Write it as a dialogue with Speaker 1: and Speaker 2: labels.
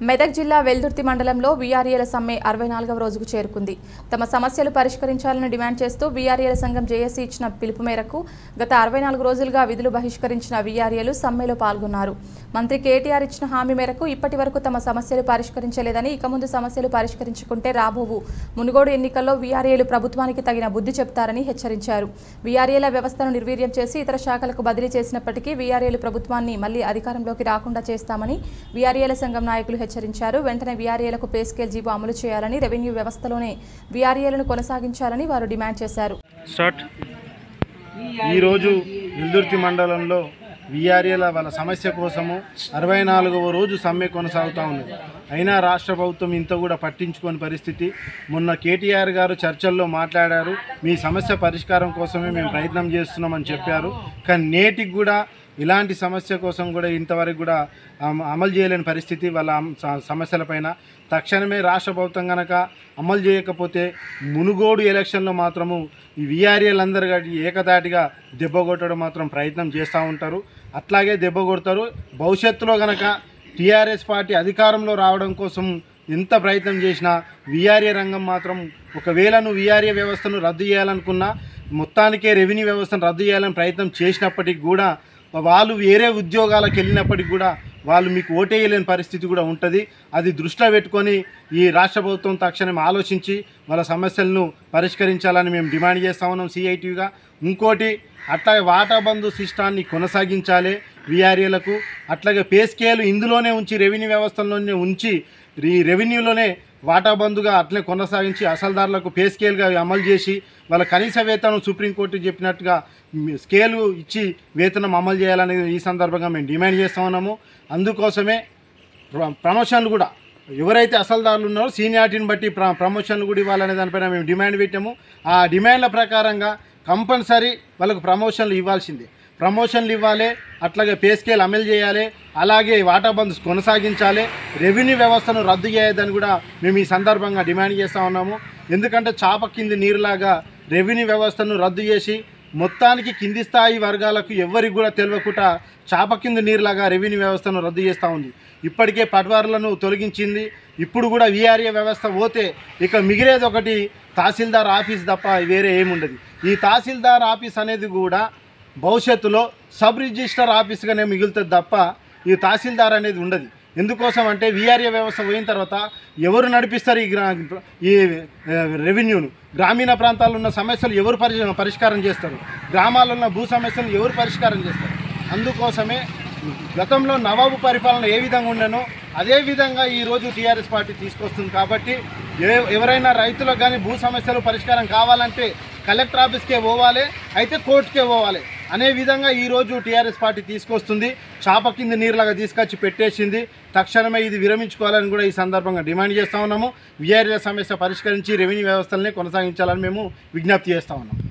Speaker 1: మెదక్ జిల్లా వెల్దుర్తి మండలంలో వీఆర్ఏల సమ్మె అరవై నాలుగవ రోజుకు చేరుకుంది తమ సమస్యలు పరిష్కరించాలని డిమాండ్ చేస్తూ వీఆర్ఏల సంఘం జేఏసీ ఇచ్చిన పిలుపు మేరకు గత అరవై నాలుగు రోజులుగా విధులు బహిష్కరించిన వీఆర్ఏలు సమ్మెలో పాల్గొన్నారు మంత్రి కేటీఆర్ ఇచ్చిన హామీ మేరకు ఇప్పటి వరకు తమ సమస్యలు పరిష్కరించలేదని ఇక ముందు సమస్యలు పరిష్కరించుకుంటే రాబోవు మునుగోడు ఎన్నికల్లో వీఆర్ఏలు ప్రభుత్వానికి తగిన బుద్ధి చెప్తారని హెచ్చరించారు వీఆర్ఏల వ్యవస్థను నిర్వీర్యం చేసి ఇతర శాఖలకు బదిలీ చేసినప్పటికీ వీఆర్ఏలు ప్రభుత్వాన్ని మళ్లీ అధికారంలోకి రాకుండా చేస్తామని వీఆర్ఏల సంఘం నాయకులు హెచ్చరించారు వెంటనే వీఆర్ఏలకు పే స్కేల్ జీవో అమలు చేయాలని రెవెన్యూ వ్యవస్థలోనే వీఆర్ఏలను కొనసాగించాలని వారు డిమాండ్ చేశారు
Speaker 2: స్టార్ట్ ఈరోజు వెల్దుర్తి మండలంలో విఆర్ఏల వాళ్ళ సమస్య కోసము అరవై నాలుగవ రోజు సమ్మె కొనసాగుతూ ఉన్నది అయినా రాష్ట్ర ప్రభుత్వం ఇంత కూడా పట్టించుకోని పరిస్థితి మొన్న కేటీఆర్ గారు చర్చల్లో మాట్లాడారు మీ సమస్య పరిష్కారం కోసమే మేము ప్రయత్నం చేస్తున్నామని చెప్పారు కానీ నేటికి కూడా ఇలాంటి సమస్య కోసం కూడా ఇంతవరకు కూడా అమ- అమలు చేయలేని పరిస్థితి వాళ్ళ అమ- స- సమస్యలపైన తక్షణమే రాష్ట్ర ప్రభుత్వం కనుక అమలు చేయకపోతే మునుగోడు ఎలక్షన్లో మాత్రము ఈ వీఆర్ఏలందరూ గడి ఏకదాటిగా దెబ్బ కొట్టడం మాత్రం ప్రయత్నం చేస్తూ ఉంటారు అట్లాగే దెబ్బ కొడతారు భవిష్యత్తులో కనుక టీఆర్ఎస్ పార్టీ అధికారంలో రావడం కోసం ఎంత ప్రయత్నం చేసినా వీఆర్ఏ రంగం మాత్రం ఒకవేళ నువ్వు వీఆర్ఏ వ్యవస్థను రద్దు చేయాలనుకున్నా మొత్తానికే రెవెన్యూ వ్యవస్థను రద్దు చేయాలని ప్రయత్నం చేసినప్పటికి కూడా వాళ్ళు వేరే ఉద్యోగాలకు వెళ్ళినప్పటికి కూడా వాళ్ళు మీకు ఓటేయలేని పరిస్థితి కూడా ఉంటుంది అది దృష్టిలో పెట్టుకొని ఈ రాష్ట్ర ప్రభుత్వం తక్షణం ఆలోచించి వాళ్ళ సమస్యలను పరిష్కరించాలని మేము డిమాండ్ చేస్తా ఉన్నాం సిఐటిగా ఇంకోటి అట్లాగే వాటా బంధు సిస్టాన్ని కొనసాగించాలి విఆర్ఏలకు అట్లాగే పే స్కేల్ ఇందులోనే ఉంచి రెవెన్యూ వ్యవస్థలోనే ఉంచి ఈ రెవెన్యూలోనే వాటా బంధుగా అట్లే కొనసాగించి అసలుదారులకు పే స్కేల్గా అమలు చేసి వాళ్ళ కనీస వేతనం సుప్రీంకోర్టు చెప్పినట్టుగా మ్, స్కేలు ఇచ్చి వేతనం అమలు చేయాలనేది ఈ సందర్భంగా మేము డిమాండ్ చేస్తా ఉన్నాము అందుకోసమే ప్ర- ప్రమోషన్లు కూడా ఎవరైతే అసలుదారులు ఉన్నారో సీనియారిటీని బట్టి ప్ర ప్రమోషన్లు కూడా ఇవ్వాలనే దానిపైన మేము డిమాండ్ పెట్టాము ఆ డిమాండ్ల ప్రకారంగా కంపల్సరీ వాళ్ళకు ప్రమోషన్లు ఇవ్వాల్సిందే ప్రమోషన్లు ఇవ్వాలి అట్లాగే పే స్కేల్ అమలు చేయాలి అలాగే వాటా బంద్ కొనసాగించాలి రెవెన్యూ వ్యవస్థను రద్దు చేయదని కూడా మేము ఈ సందర్భంగా డిమాండ్ చేస్తూ ఉన్నాము ఎందుకంటే చాప కింది నీరులాగా రెవెన్యూ వ్యవస్థను రద్దు చేసి మొత్తానికి కింది స్థాయి వర్గాలకు ఎవరికి కూడా తెలియకుండా చాప కింద నీరులాగా రెవెన్యూ వ్యవస్థను రద్దు చేస్తూ ఉంది ఇప్పటికే పట్వారులను తొలగించింది ఇప్పుడు కూడా వీఆర్ఏ వ్యవస్థ పోతే ఇక మిగిలేది ఒకటి తహసీల్దార్ ఆఫీస్ తప్ప వేరే ఏముండదు ఈ తహసీల్దార్ ఆఫీస్ అనేది కూడా భవిష్యత్తులో సబ్ రిజిస్టర్ ఆఫీస్గానే మిగులుతుంది తప్ప ఈ తహసీల్దార్ అనేది ఉండదు ఎందుకోసం అంటే వీఆర్ఏ వ్యవస్థ పోయిన తర్వాత ఎవరు నడిపిస్తారు ఈ గ్రా ఈ ఆ, రెవెన్యూను గ్రామీణ ప్రాంతాల్లో ఉన్న సమస్యలు ఎవరు పరి పరిష్కారం చేస్తారు గ్రామాల్లో ఉన్న భూ సమస్యలు ఎవరు పరిష్కారం చేస్తారు అందుకోసమే గతంలో నవాబు పరిపాలన ఏ విధంగా ఉండనో అదే విధంగా ఈరోజు టీఆర్ఎస్ పార్టీ తీసుకొస్తుంది కాబట్టి ఏ ఎవరైనా రైతులకు కానీ భూ సమస్యలు పరిష్కారం కావాలంటే కలెక్టర్ ఆఫీస్కే పోవాలి అయితే కోర్టుకే పోవాలి అనే విధంగా ఈరోజు టీఆర్ఎస్ పార్టీ తీసుకొస్తుంది చాప కింద నీరులాగా తీసుకొచ్చి పెట్టేసింది తక్షణమే ఇది విరమించుకోవాలని కూడా ఈ సందర్భంగా డిమాండ్ చేస్తూ ఉన్నాము వీఆర్ఏ సమస్య పరిష్కరించి రెవెన్యూ వ్యవస్థలనే కొనసాగించాలని మేము విజ్ఞప్తి చేస్తూ ఉన్నాం